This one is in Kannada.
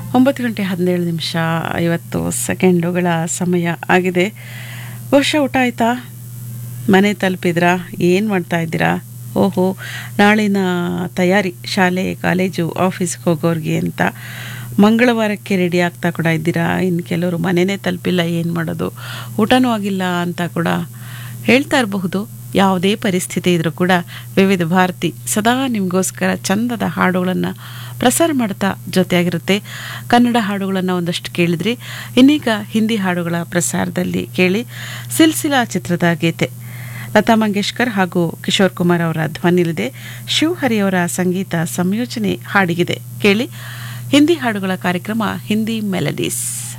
ಒಂಬತ್ತು ಗಂಟೆ ಹದಿನೇಳು ನಿಮಿಷ ಐವತ್ತು ಸೆಕೆಂಡುಗಳ ಸಮಯ ಆಗಿದೆ ಬಹುಶಃ ಊಟ ಆಯಿತಾ ಮನೆ ತಲುಪಿದ್ರಾ ಏನು ಮಾಡ್ತಾ ಇದ್ದೀರಾ ಓಹೋ ನಾಳಿನ ತಯಾರಿ ಶಾಲೆ ಕಾಲೇಜು ಆಫೀಸ್ಗೆ ಹೋಗೋರಿಗೆ ಅಂತ ಮಂಗಳವಾರಕ್ಕೆ ರೆಡಿ ಆಗ್ತಾ ಕೂಡ ಇದ್ದೀರಾ ಇನ್ನು ಕೆಲವರು ಮನೆಯೇ ತಲುಪಿಲ್ಲ ಏನು ಮಾಡೋದು ಊಟನೂ ಆಗಿಲ್ಲ ಅಂತ ಕೂಡ ಹೇಳ್ತಾ ಇರಬಹುದು ಯಾವುದೇ ಪರಿಸ್ಥಿತಿ ಇದ್ರೂ ಕೂಡ ವಿವಿಧ ಭಾರತಿ ಸದಾ ನಿಮಗೋಸ್ಕರ ಚಂದದ ಹಾಡುಗಳನ್ನು ಪ್ರಸಾರ ಮಾಡ್ತಾ ಜೊತೆಯಾಗಿರುತ್ತೆ ಕನ್ನಡ ಹಾಡುಗಳನ್ನು ಒಂದಷ್ಟು ಕೇಳಿದ್ರಿ ಇನ್ನೀಗ ಹಿಂದಿ ಹಾಡುಗಳ ಪ್ರಸಾರದಲ್ಲಿ ಕೇಳಿ ಸಿಲ್ಸಿಲಾ ಚಿತ್ರದ ಗೀತೆ ಲತಾ ಮಂಗೇಶ್ಕರ್ ಹಾಗೂ ಕಿಶೋರ್ ಕುಮಾರ್ ಅವರ ಧ್ವನಿಲಿದೆ ಶಿವಹರಿ ಅವರ ಸಂಗೀತ ಸಂಯೋಜನೆ ಹಾಡಿಗಿದೆ ಕೇಳಿ ಹಿಂದಿ ಹಾಡುಗಳ ಕಾರ್ಯಕ್ರಮ ಹಿಂದಿ ಮೆಲಡೀಸ್